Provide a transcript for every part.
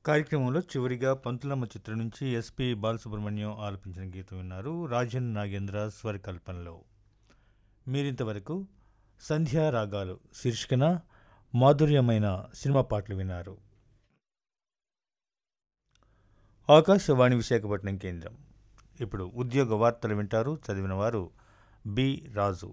కార్యక్రమంలో చివరిగా పంతులమ్మ చిత్రం నుంచి ఎస్పి బాలసుబ్రహ్మణ్యం ఆలపించిన గీతం విన్నారు రాజన్ నాగేంద్ర స్వరకల్పనలో మీరింతవరకు సంధ్యా రాగాలు శీర్షికన మాధుర్యమైన సినిమా పాటలు విన్నారు ఆకాశవాణి విశాఖపట్నం కేంద్రం ఇప్పుడు ఉద్యోగ వార్తలు వింటారు చదివిన వారు బి రాజు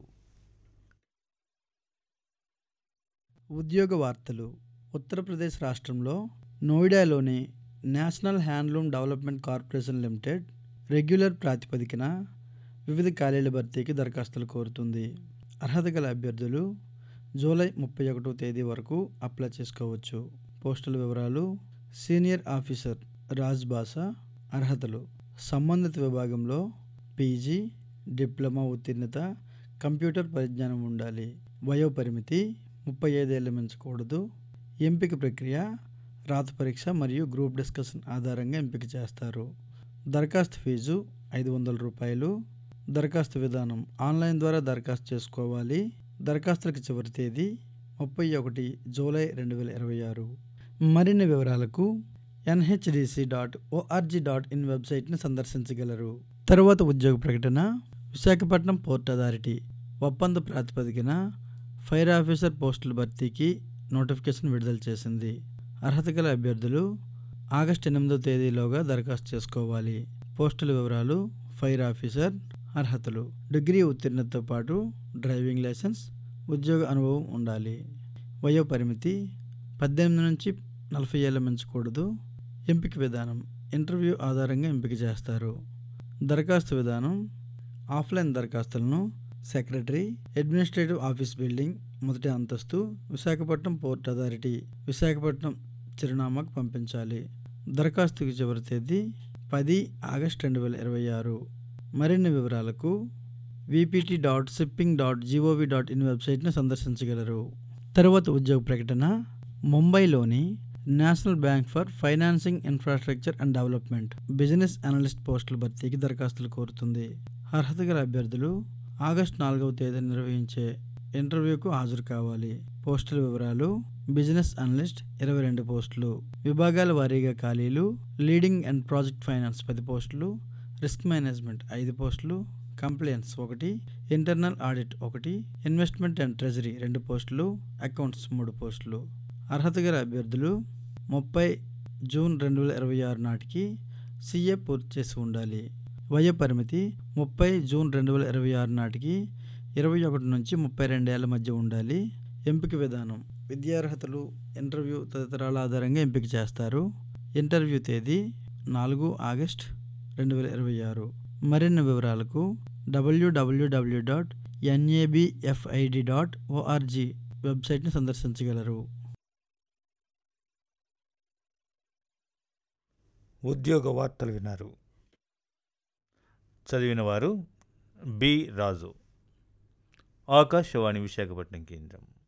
ఉద్యోగ వార్తలు ఉత్తరప్రదేశ్ రాష్ట్రంలో నోయిడాలోని national handloom development corporation limited regular ప్రాతిపదికన వివిధ ఖాళీల భర్తీకి దరఖాస్తులు కోరుతుంది అర్హత గల అభ్యర్థులు జూలై ముప్పై ఒకటో తేదీ వరకు అప్లై చేసుకోవచ్చు పోస్టుల వివరాలు సీనియర్ ఆఫీసర్ రాజ్ భాష అర్హతలు సంబంధిత విభాగంలో పీజీ డిప్లొమా ఉత్తీర్ణత కంప్యూటర్ పరిజ్ఞానం ఉండాలి వయోపరిమితి ముప్పై ఐదేళ్ళు మించకూడదు ఎంపిక ప్రక్రియ రాత పరీక్ష మరియు గ్రూప్ డిస్కషన్ ఆధారంగా ఎంపిక చేస్తారు దరఖాస్తు ఫీజు ఐదు వందల రూపాయలు దరఖాస్తు విధానం ఆన్లైన్ ద్వారా దరఖాస్తు చేసుకోవాలి దరఖాస్తులకు చివరి తేదీ ముప్పై ఒకటి జూలై రెండు వేల ఇరవై ఆరు మరిన్ని వివరాలకు NHDC dot ORG dot in వెబ్సైట్ని సందర్శించగలరు తరువాత ఉద్యోగ ప్రకటన విశాఖపట్నం పోర్ట్ అథారిటీ ఒప్పంద ప్రాతిపదికన ఫైర్ ఆఫీసర్ పోస్టుల భర్తీకి నోటిఫికేషన్ విడుదల చేసింది అర్హత గల అభ్యర్థులు ఆగస్టు ఎనిమిదో తేదీలోగా దరఖాస్తు చేసుకోవాలి పోస్టుల వివరాలు ఫైర్ ఆఫీసర్ అర్హతలు డిగ్రీ ఉత్తీర్ణతతో పాటు డ్రైవింగ్ లైసెన్స్ ఉద్యోగ అనుభవం ఉండాలి వయో పరిమితి పద్దెనిమిది నుంచి నలభై ఏళ్ళ మించకూడదు ఎంపిక విధానం ఇంటర్వ్యూ ఆధారంగా ఎంపిక చేస్తారు దరఖాస్తు విధానం ఆఫ్లైన్ దరఖాస్తులను సెక్రటరీ అడ్మినిస్ట్రేటివ్ ఆఫీస్ బిల్డింగ్ మొదటి అంతస్తు విశాఖపట్నం పోర్ట్ అథారిటీ విశాఖపట్నం చిరునామాకు పంపించాలి దరఖాస్తుకి చివరి తేదీ పది ఆగస్ట్ రెండు వేల ఇరవై ఆరు మరిన్ని వివరాలకు VPT dot shipping dot GOV dot in వెబ్సైట్ను సందర్శించగలరు తరువాత ఉద్యోగ ప్రకటన ముంబైలోని national bank for financing infrastructure and development business analyst పోస్టుల భర్తీకి దరఖాస్తులు కోరుతుంది అర్హత గల అభ్యర్థులు ఆగస్టు నాలుగవ తేదీ నిర్వహించే ఇంటర్వ్యూకు హాజరు కావాలి పోస్టుల వివరాలు బిజినెస్ అనలిస్ట్ ఇరవై రెండు పోస్టులు విభాగాల వారీగా ఖాళీలు లీడింగ్ అండ్ ప్రాజెక్ట్ ఫైనాన్స్ పది పోస్టులు రిస్క్ మేనేజ్మెంట్ ఐదు పోస్టులు కంప్లైన్స్ ఒకటి ఇంటర్నల్ ఆడిట్ ఒకటి ఇన్వెస్ట్మెంట్ అండ్ ట్రెజరీ రెండు పోస్టులు అకౌంట్స్ మూడు పోస్టులు అర్హత గల అభ్యర్థులు ముప్పై జూన్ రెండు వేల ఇరవై ఆరు నాటికి సీఏ పూర్తి చేసి ఉండాలి వయో పరిమితి ముప్పై జూన్ రెండు వేల ఇరవై ఆరు నాటికి ఇరవై ఒకటి నుంచి ముప్పై రెండేళ్ల మధ్య ఉండాలి ఎంపిక విధానం విద్యార్హతలు ఇంటర్వ్యూ తదితరాల ఆధారంగా ఎంపిక చేస్తారు ఇంటర్వ్యూ తేదీ నాలుగు ఆగస్ట్ రెండు వేల ఇరవై ఆరు మరిన్ని వివరాలకు WWW dot NABFID dot ORG వెబ్సైట్ని సందర్శించగలరు ఉద్యోగ వార్తలు విన్నారు చదివిన వారు బి రాజు ఆకాశవాణి విశాఖపట్నం కేంద్రం